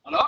Hello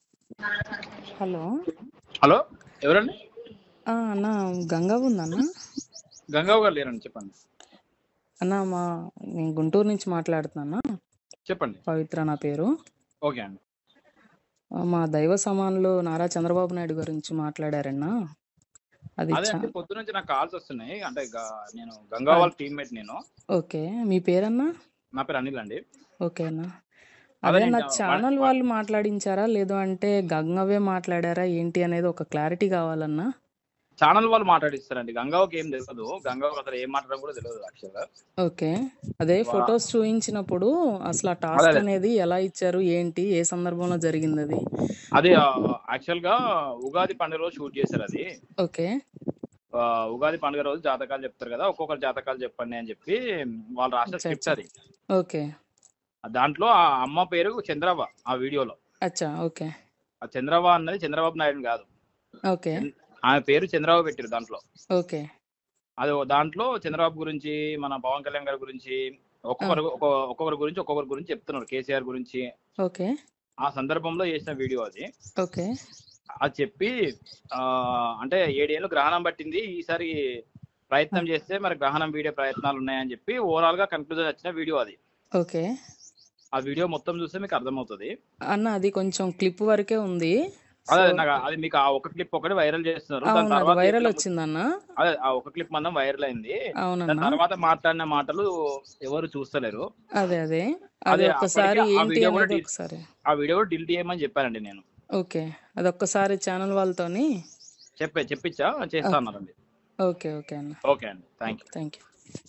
hello hello ఎవరండి ఆ, అన్న గంగవ్వ ఉందన్న గంగావు గారు లేరండి చెప్పండి అన్న మా నేను గుంటూరు నుంచి మాట్లాడుతున్నా చెప్పండి పవిత్ర నా పేరు ఓకే అండి ఆ, మా దైవ సమానులు నారా చంద్రబాబు నాయుడు గురించి మాట్లాడారన్న అది అదే చా అంటే పొద్దు నుంచి నాకు కాల్స్ వస్తున్నాయి అంటే గ- నేను గంగా వాళ్ళ టీమ్మేట్ నేను ఓకే మీ పేరన్నా నా పేరు అనిల్ అండి ఓకే అన్న అదే అదే నా నేను ఛానల్ వా- వాళ్ళు మాట్లాడించారా లేదు అంటే గంగవే మాట్లాడారా ఏంటి అనేది ఒక క్లారిటీ కావాలన్నా ఛానల్ వాళ్ళు మాట్లాడిస్తారండి గంగావుకి ఏం తెలియదు గంగావుకి అసలు ఏం మాట్లాడడం కూడా తెలియదు యాక్చువల్గా ఓకే అదే వా- ఫొటోస్ చూపించినప్పుడు అసలు ఆ అదే టాస్క్ అదే అనేది ఎలా ఇచ్చారు ఏంటి ఏ సందర్భంలో జరిగింది అది అది యాక్చువల్ గా ఉగాది పండుగ రోజు షూట్ చేశారు అది ఓకే ఆ, ఉగాది పండుగ రోజు జాతకాలు చెప్తారు కదా ఒక్కొక్కరు జాతకాలు చెప్పండి అని చెప్పి వాళ్ళు రాసిన అచ్చా స్క్రిప్ట్ అచ్చా అది ఓకే దాంట్లో ఆ అమ్మ పేరు చంద్రవ్వ ఆ వీడియోలో అచ్చా ఓకే ఆ చంద్రవ్వ అన్నది చంద్రబాబు నాయుడు కాదు ఓకే చంద్ర- ఆమె పేరు చంద్రబాబు పెట్టారు దాంట్లో ఓకే అది ఓ దాంట్లో చంద్రబాబు గురించి మన పవన్ కళ్యాణ్ గారి గురించి ఒక్కొక్కరు ఒక్కొ- ఒక్కొక్కరి గురించి ఒక్కొక్కరి గురించి చెప్తున్నారు కేసీఆర్ గురించి ఓకే ఆ సందర్భంలో చేసిన వీడియో అది ఓకే అది చెప్పి ఆ అంటే ఏడేళ్ళు గ్రహణం పట్టింది ఈసారి ప్రయత్నం చేస్తే మరి గ్రహణం వీడియో ప్రయత్నాలు ఉన్నాయని చెప్పి ఓవరాల్ గా కన్క్లూజన్ వచ్చిన వీడియో అది ఓకే ఆ వీడియో మొత్తం చూస్తే మీకు అర్థమవుతుంది అన్న అది కొంచెం క్లిప్ వరకే ఉంది అదే సో నాకు అది మీకు ఆ ఒక క్లిప్ ఒకటి వైరల్ చేస్తున్నారు దాని అవును అది తర్వాత వైరల్ చెప్పిన వచ్చిందన్న అదే ఆ ఒక క్లిప్ మందం వైరల్ అయింది దాని అవునన్నా తర్వాత మాట్లాడిన మాటలు ఎవరు చూస్తలేరు అదే అదే అది అదే ఒక్కసారి అప్పటికి ఆ ఏంటి వీడియో కూడా అనేది డి- ఒకసారి ఆ వీడియో కూడా డిలీట్ చేయమని చెప్పానండి నేను ఓకే అది ఒక్కసారి ఛానల్ వాళ్ళతోని చెప్పే చెప్పించా చేస్తా ఓకే అన్నారండి ఓకే ఓకే అన్న ఓకే అండి థ్యాంక్ యూ థ్యాంక్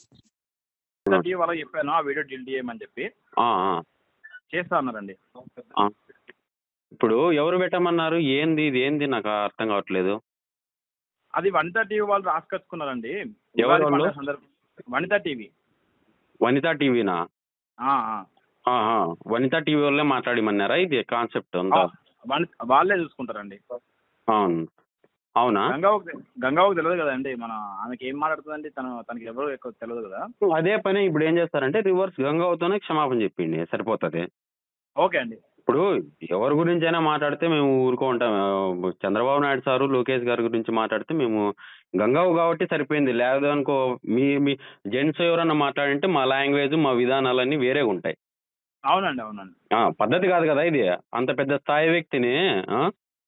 యూ వాళ్ళకి చెప్పాను ఆ వీడియో డిలీట్ చేయమని చెప్పి ఆ, ఆ, చేస్తా అన్నారండి ఆ. ఇప్పుడు ఎవరు పెట్టమన్నారు ఏంది ఇది ఏంది నాకు అర్థం కావట్లేదు అది వనితా టీవీ వాళ్ళు రాసుకొచ్చుకున్నారండి ఎవరు ఉగాది వాళ్ళు పండుగ సందర్భం వనితా టీవీ వనితా టీవీనా ఆ, ఆ. ఆహా, వనితా టీవీ వాళ్ళే మాట్లాడిమన్నారా ఇది కాన్సెప్ట్ ఆ, అంతా వని- వాళ్ళే చూసుకుంటారండి అవును అవునా గంగావుకి గంగావుకి తెలియదు కదండి మన ఆమెకి ఏం మాట్లాడుతుందండి తను తనకి ఎవరు ఎక్కువ తెలియదు కదా అదే పని ఇప్పుడు ఏం చేస్తారంటే రివర్స్ గంగావతోనే క్షమాపణ చెప్పిండి సరిపోతుంది ఓకే అండి ఇప్పుడు ఎవరి గురించి అయినా మాట్లాడితే మేము ఊరుకో ఉంటాం ఆ, చంద్రబాబు నాయుడు సారు లోకేష్ గారి గురించి మాట్లాడితే మేము గంగావు కాబట్టి సరిపోయింది లేదనుకో మీ మీ జెంట్స్ ఎవరన్నా మాట్లాడింటే మా లాంగ్వేజ్ మా విధానాలన్నీ వేరే ఉంటాయి అవునండి అవునండి ఆ, పద్ధతి కాదు కదా ఇది అంత పెద్ద స్థాయి వ్యక్తిని ఆ,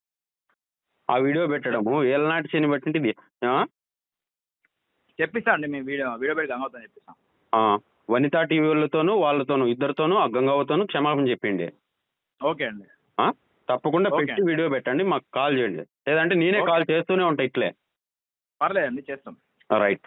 ఆ వీడియో పెట్టడము ఏలనాటి శని పెట్టింది ఇది ఆ? చెప్పిస్తా అండి మేము వీడియో వీడియో పెట్టి గంగావుతో చెప్పిస్తాం ఆ, వనితా టీవీ వాళ్ళతోనూ వాళ్ళతోనూ ఇద్దరితోనూ ఆ గంగావతోనూ క్షమాపణ చెప్పిండి ఓకే అండి ఆ? తప్పకుండా ఓకే పెట్టి అండి వీడియో పెట్టండి మాకు కాల్ చేయండి లేదంటే నేనే ఓకే కాల్ చేస్తూనే ఉంటా ఇట్లే పర్లేదండి చేస్తాం రైట్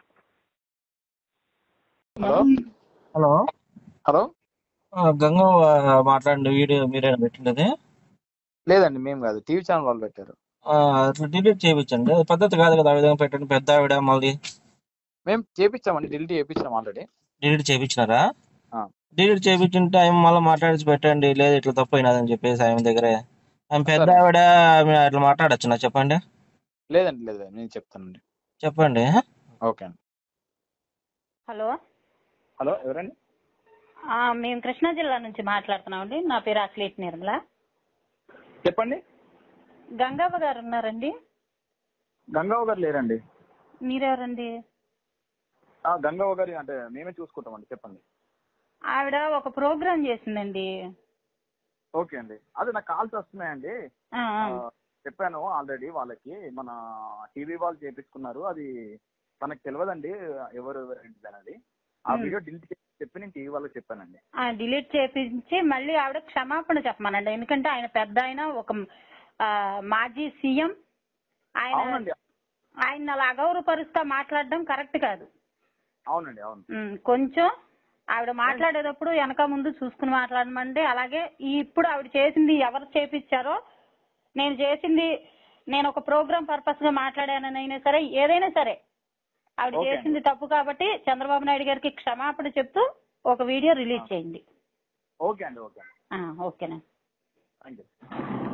హలో హలో హలో ఆ, గంగ మాట్లాడిన వీడియో మీరేనా పెట్టినది లేదండి మేము కాదు టీవీ ఛానల్ వాళ్ళు పెట్టారు డిలీట్ చేయించండి అది పద్ధతి కాదు కదా ఆ విధంగా పెట్టండి పెద్ద ఆవిడ మళ్ళీ మేము చేపించామండి డిలీట్ చేపించాం ఆల్రెడీ డిలీట్ చేయించినారా డిలీట్ చేయించుంటే ఆయన మళ్ళీ మాట్లాడిచి పెట్టండి లేదు ఇట్లా తప్పు అయినదని చెప్పేసి ఆయన దగ్గరే ఆమె పెద్ద సరే ఆవిడ ఆమె అట్లా మాట్లాడచ్చు చెప్పండి లేదండి లేదు నేను చెప్తానండి చెప్పండి ఓకే అండి హలో హలో ఎవరండి ఆ, మేము కృష్ణా జిల్లా నుంచి మాట్లాడుతున్నామండి నా పేరు అఖిలేష్ నిర్మల చెప్పండి గంగవ్వ గారు ఉన్నారండి గంగావ గారు లేరండి మీరెవరండి ఆ, గంగావ గారి అంటే మేమే చూసుకుంటామండి చెప్పండి ఆవిడ ఒక ప్రోగ్రాం చేసిందండి ఓకే అండి అదే నాకు కాల్స్ వస్తున్నాయండి ఆ, ఆ. ఆ, చెప్పాను ఆల్రెడీ వాళ్ళకి మన టీవీ వాళ్ళు చేపించుకున్నారు అది తనకు తెలియదండి ఎవరు ఏంటిది అనేది ఆ ఉమ్. వీడియో డిలీట్ చేసి చెప్పి నేను టీవీ వాళ్ళకి చెప్పానండి ఆ, డిలీట్ చేపించి మళ్ళీ ఆవిడ క్షమాపణ చెప్పమనండి ఎందుకంటే ఆయన పెద్ద ఆయన ఒక ఆ, మాజీ సీఎం ఆయన అవునండి ఆయన అలా అగౌరవపరుస్తా మాట్లాడడం కరెక్ట్ కాదు అవునండి అవును ఉమ్, కొంచెం ఆవిడ మాట్లాడేటప్పుడు వెనక ముందు చూసుకుని మాట్లాడమంటే అలాగే ఈ ఇప్పుడు ఆవిడ చేసింది ఎవరు చేపించారో నేను చేసింది నేను ఒక ప్రోగ్రామ్ పర్పస్ గా మాట్లాడానైనా సరే ఏదైనా సరే ఆవిడ ఓకే అండి చేసింది తప్పు కాబట్టి చంద్రబాబు నాయుడు గారికి క్షమాపణ చెప్తూ ఒక వీడియో రిలీజ్ చేయండి ఓకే అండి ఓకే ఆ, ఓకేనా థ్యాంక్ యూ